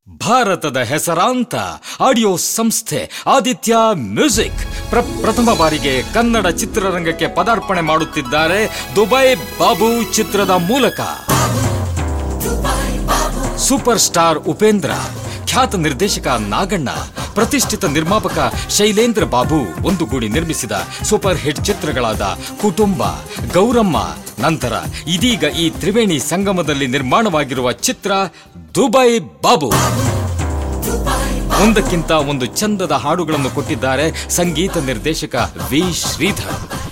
ಭಾರತದ ಹೆಸರಾಂತ ಆಡಿಯೋ ಸಂಸ್ಥೆ ಆದಿತ್ಯ ಮ್ಯೂಸಿಕ್ ಪ್ರ ಪ್ರಥಮ ಬಾರಿಗೆ ಕನ್ನಡ ಚಿತ್ರರಂಗಕ್ಕೆ ಪದಾರ್ಪಣೆ ಮಾಡುತ್ತಿದ್ದಾರೆ ದುಬೈ ಬಾಬು ಚಿತ್ರದ ಮೂಲಕ ಸೂಪರ್ ಸ್ಟಾರ್ ಉಪೇಂದ್ರ ಖ್ಯಾತ ನಿರ್ದೇಶಕ ನಾಗಣ್ಣ ಪ್ರತಿಷ್ಠಿತ ನಿರ್ಮಾಪಕ ಶೈಲೇಂದ್ರ ಬಾಬು ಒಂದುಗೂಡಿ ನಿರ್ಮಿಸಿದ ಸೂಪರ್ ಹಿಟ್ ಚಿತ್ರಗಳಾದ ಕುಟುಂಬ ಗೌರಮ್ಮ ನಂತರ ಇದೀಗ ಈ ತ್ರಿವೇಣಿ ಸಂಗಮದಲ್ಲಿ ನಿರ್ಮಾಣವಾಗಿರುವ ಚಿತ್ರ ದುಬೈ ಬಾಬು ಒಂದಕ್ಕಿಂತ ಒಂದು ಚಂದದ ಹಾಡುಗಳನ್ನು ಕೊಟ್ಟಿದ್ದಾರೆ ಸಂಗೀತ ನಿರ್ದೇಶಕ ವಿ ಶ್ರೀಧರ್